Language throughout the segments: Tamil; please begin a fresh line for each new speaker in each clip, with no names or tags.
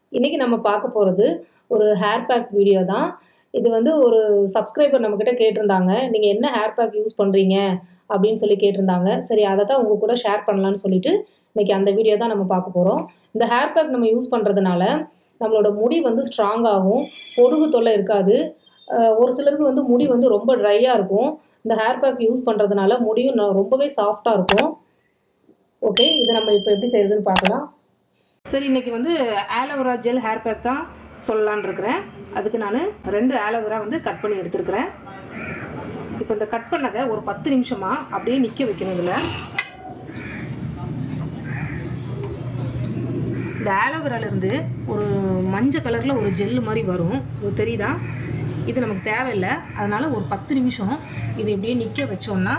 இன்றைக்கி நம்ம பார்க்க போகிறது ஒரு ஹேர் பேக் வீடியோ தான் இது வந்து ஒரு சப்ஸ்கிரைபர் நம்மக்கிட்ட கேட்டிருந்தாங்க நீங்கள் என்ன ஹேர் பேக் யூஸ் பண்ணுறீங்க அப்படின்னு சொல்லி கேட்டிருந்தாங்க சரி அதை தான் உங்கள் கூட ஷேர் பண்ணலான்னு சொல்லிட்டு இன்றைக்கி அந்த வீடியோ தான் நம்ம பார்க்க போகிறோம் இந்த ஹேர் பேக் நம்ம யூஸ் பண்ணுறதுனால நம்மளோட முடி வந்து ஸ்ட்ராங் ஆகும் பொடுகு தொல்லை இருக்காது அஹ் ஒரு சிலருக்கு வந்து முடி வந்து ரொம்ப ட்ரையாக இருக்கும் இந்த ஹேர் பேக் யூஸ் பண்ணுறதுனால முடியும் ந- ரொம்பவே சாஃப்டாக இருக்கும் ஓகே இதை நம்ம இப்போ எப்படி செய்யறதுன்னு பார்க்கலாம் சரி இன்னைக்கு வந்து ஆலோவேரா ஜெல் ஹேர் பேக் தான் சொல்லலான்னு இருக்கிறேன் அதுக்கு நான் ரெண்டு ஆலோவேரா வந்து கட் பண்ணி எடுத்துருக்கிறேன் இப்போ இந்த கட் பண்ணதை ஒரு பத்து நிமிஷமா அப்படியே நிற்க வைக்கணும் இதில் இந்த ஆலோவேராலேருந்து ஒரு மஞ்சள் கலரில் ஒரு ஜெல்லு மாதிரி வரும் இது தெரியுதா இது நமக்கு தேவையில்லை அதனால் ஒரு பத்து நிமிஷம் இது இப்படியே நிற்க வச்சோம்னா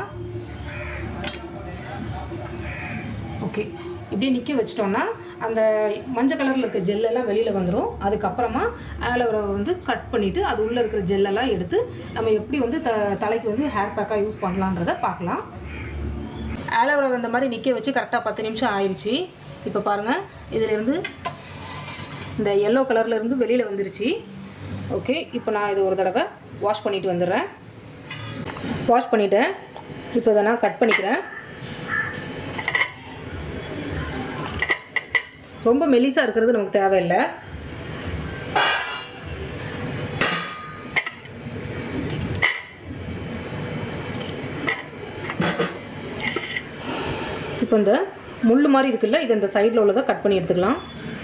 ஓகே இப்படியே நிற்க வச்சிட்டோம்னா அந்த மஞ்சள் கலரில் இருக்க ஜெல்லெல்லாம் வெளியில் வந்துடும் அதுக்கப்புறமா ஆலோவேரா வந்து கட் பண்ணிவிட்டு அது உள்ளே இருக்கிற ஜெல்லெல்லாம் எடுத்து நம்ம எப்படி வந்து த தலைக்கு வந்து ஹேர் பேக்காக யூஸ் பண்ணலான்றதை பார்க்கலாம் ஆலோவேரா இந்த மாதிரி நிற்க வச்சு கரெக்டாக பத்து நிமிஷம் ஆயிடுச்சு இப்போ பாருங்கள் இதிலேருந்து இந்த எல்லோ கலரில் இருந்து வெளியில் வந்துருச்சு ஓகே இப்போ நான் இது ஒரு தடவை வாஷ் பண்ணிட்டு வந்துடுறேன் வாஷ் பண்ணிவிட்டேன் இப்போ இதை நான் கட் பண்ணிக்கிறேன் ரொம்ப மெலிசாக இருக்கிறது நமக்கு தேவையில்லை இப்போ இந்த முள் மாதிரி இருக்குல்ல இது இந்த சைடில் உள்ளதை கட் பண்ணி எடுத்துக்கலாம்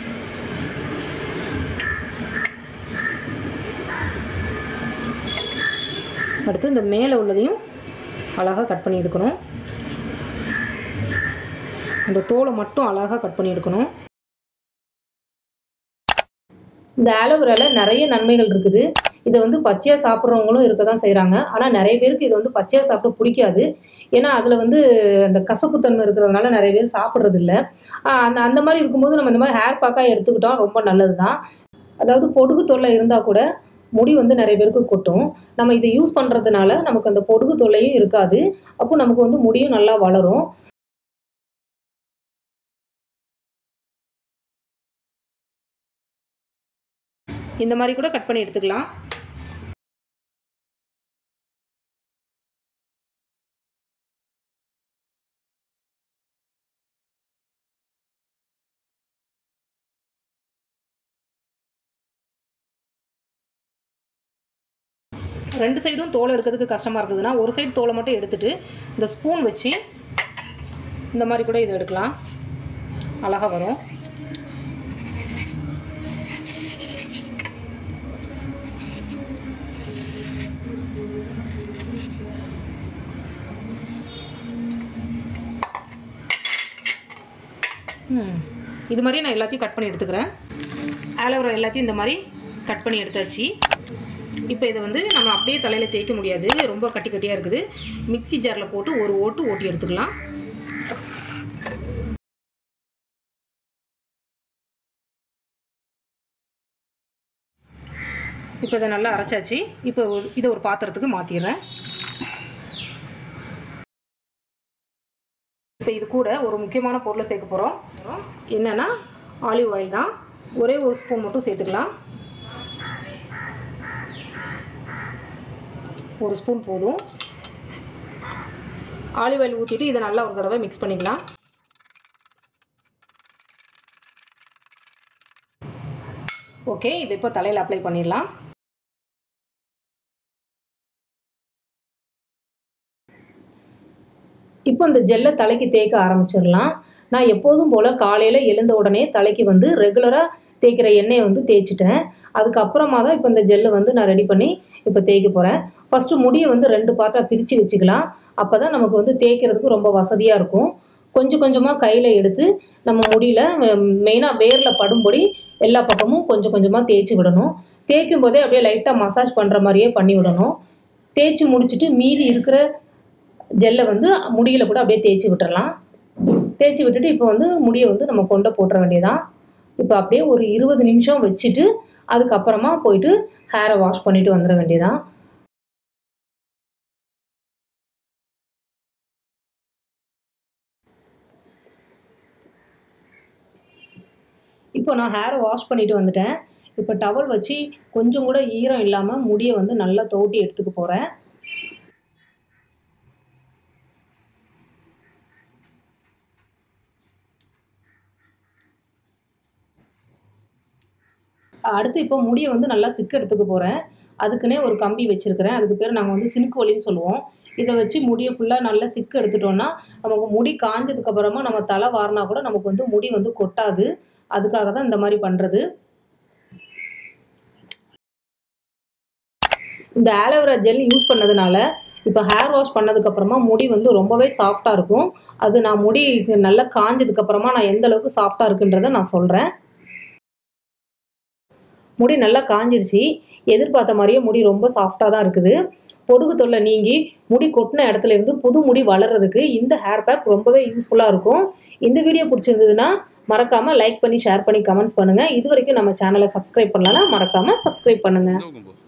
அடுத்து இந்த மேலே உள்ளதையும் அழகாக கட் பண்ணி எடுக்கணும் அந்த தோலை மட்டும் அழகாக கட் பண்ணி எடுக்கணும் இந்த ஆலோவேராவில் நிறைய நன்மைகள் இருக்குது இதை வந்து பச்சையாக சாப்பிட்றவங்களும் இருக்க தான் செய்கிறாங்க ஆனால் நிறைய பேருக்கு இது வந்து பச்சையாக சாப்பிட பிடிக்காது ஏன்னா அதில் வந்து அந்த கசப்புத்தன்மை இருக்கிறதுனால நிறைய பேர் சாப்பிட்றது இல்லை அந்த அந்த மாதிரி இருக்கும்போது நம்ம இந்த மாதிரி ஹேர் பேக்காக எடுத்துக்கிட்டோம் ரொம்ப நல்லது தான் அதாவது பொடுகு தொல்லை இருந்தால் கூட முடி வந்து நிறைய பேருக்கு கொட்டும் நம்ம இதை யூஸ் பண்ணுறதுனால நமக்கு அந்த பொடுகு தொல்லையும் இருக்காது அப்போ நமக்கு வந்து முடியும் நல்லா வளரும் இந்த மாதிரி கூட கட் பண்ணி எடுத்துக்கலாம் ரெண்டு சைடும் தோலை எடுக்கிறதுக்கு கஷ்டமாக இருந்ததுன்னா ஒரு சைடு தோலை மட்டும் எடுத்துட்டு இந்த ஸ்பூன் வச்சு இந்த மாதிரி கூட இதை எடுக்கலாம் அழகாக வரும் ம். இது மாதிரி நான் எல்லாத்தையும் கட் பண்ணி எடுத்துக்கிறேன் ஆலோவேரா எல்லாத்தையும் இந்த மாதிரி கட் பண்ணி எடுத்தாச்சு இப்போ இதை வந்து நம்ம அப்படியே தலையில் தேய்க்க முடியாது ரொம்ப கட்டி கட்டியாக இருக்குது மிக்ஸி ஜாரில் போட்டு ஒரு ஓட்டு ஓட்டி எடுத்துக்கலாம் இப்போ இதை நல்லா அரைச்சாச்சு இப்போ ஒரு- இதை ஒரு பாத்திரத்துக்கு மாற்றிடுறேன் இப்போ இது கூட ஒரு முக்கியமான பொருளை சேர்க்க போகிறோம் என்னென்னா ஆலிவ் ஆயில் தான் ஒரே ஒரு ஸ்பூன் மட்டும் சேர்த்துக்கலாம் ஒரு ஸ்பூன் போதும் ஆலிவ் ஆயில் ஊற்றிட்டு இதை நல்லா ஒரு தடவை மிக்ஸ் பண்ணிக்கலாம் ஓகே இது இப்போ தலையில் அப்ளை பண்ணிடலாம் இப்போ இந்த ஜெல்லை தலைக்கு தேய்க்க ஆரம்பிச்சிடலாம் நான் எப்போதும் போல் காலையில் எழுந்த உடனே தலைக்கு வந்து ரெகுலராக தேய்க்கிற எண்ணெயை வந்து தேய்ச்சிட்டேன் அதுக்கப்புறமா தான் இப்போ இந்த ஜெல்லை வந்து நான் ரெடி பண்ணி இப்போ தேய்க்க போகிறேன் ஃபஸ்ட்டு முடியை வந்து ரெண்டு பார்ட்டாக பிரித்து வச்சுக்கலாம் அப்போ தான் நமக்கு வந்து தேய்க்கிறதுக்கு ரொம்ப வசதியாக இருக்கும் கொஞ்சம் கொஞ்சமாக கையில் எடுத்து நம்ம முடியல மெயினாக வேரில் படும்படி எல்லா பக்கமும் கொஞ்சம் கொஞ்சமாக தேய்ச்சி விடணும் தேய்க்கும் போதே அப்படியே லைட்டாக மசாஜ் பண்ணுற மாதிரியே பண்ணி விடணும் தேய்ச்சி முடிச்சுட்டு மீதி இருக்கிற ஜெல்லை வந்து முடியில கூட அப்படியே தேய்ச்சி விட்டுறலாம் தேய்ச்சி விட்டுட்டு இப்போ வந்து முடியை வந்து நம்ம கொண்டை போட்டுற வேண்டியதான் இப்போ அப்படியே ஒரு இருபது நிமிஷம் வச்சுட்டு அதுக்கப்புறமா போயிட்டு ஹேரை வாஷ் பண்ணிட்டு வந்துட வேண்டியதான் இப்போ இப்போ நான் ஹேரை வாஷ் பண்ணிட்டு வந்துட்டேன் இப்போ டவல் வச்சு கொஞ்சம் கூட ஈரம் இல்லாமல் முடியை வந்து நல்லா தோட்டி எடுத்துக்க போகிறேன் அடுத்து இப்போ முடியை வந்து நல்லா சிக்கு எடுத்துக்க போகிறேன் அதுக்குன்னே ஒரு கம்பி வச்சுருக்கிறேன் அதுக்கு பேர் நாங்கள் வந்து சினுக்கு வலின்னு சொல்லுவோம் இதை வச்சு முடியை ஃபுல்லாக நல்லா சிக்கு எடுத்துட்டோம்னா நமக்கு முடி காஞ்சதுக்கு அப்புறமா நம்ம தலை வாரினா கூட நமக்கு வந்து முடி வந்து கொட்டாது அதுக்காக தான் இந்த மாதிரி பண்ணுறது இந்த ஆலோவேரா ஜெல் யூஸ் பண்ணதுனால இப்போ ஹேர் வாஷ் பண்ணதுக்கப்புறமா முடி வந்து ரொம்பவே சாஃப்டாக இருக்கும் அது நான் முடி நல்லா காஞ்சதுக்கப்புறமா நான் எந்த அளவுக்கு சாஃப்டாக இருக்குன்றதை நான் சொல்கிறேன் முடி நல்லா காஞ்சிருச்சு எதிர்பார்த்த மாதிரியே முடி ரொம்ப சாஃப்டாக தான் இருக்குது பொடுகு தொல்லை நீங்கி முடி கொட்டின இடத்துல இருந்து புது முடி வளர்கிறதுக்கு இந்த ஹேர் பேக் ரொம்பவே யூஸ்ஃபுல்லாக இருக்கும் இந்த வீடியோ பிடிச்சிருந்ததுன்னா மறக்காமல் லைக் பண்ணி ஷேர் பண்ணி கமெண்ட்ஸ் பண்ணுங்கள் இது வரைக்கும் நம்ம சேனலை சப்ஸ்கிரைப் பண்ணலன்னா மறக்காமல் சப்ஸ்கிரைப் பண்ணுங்கள்
Długo było.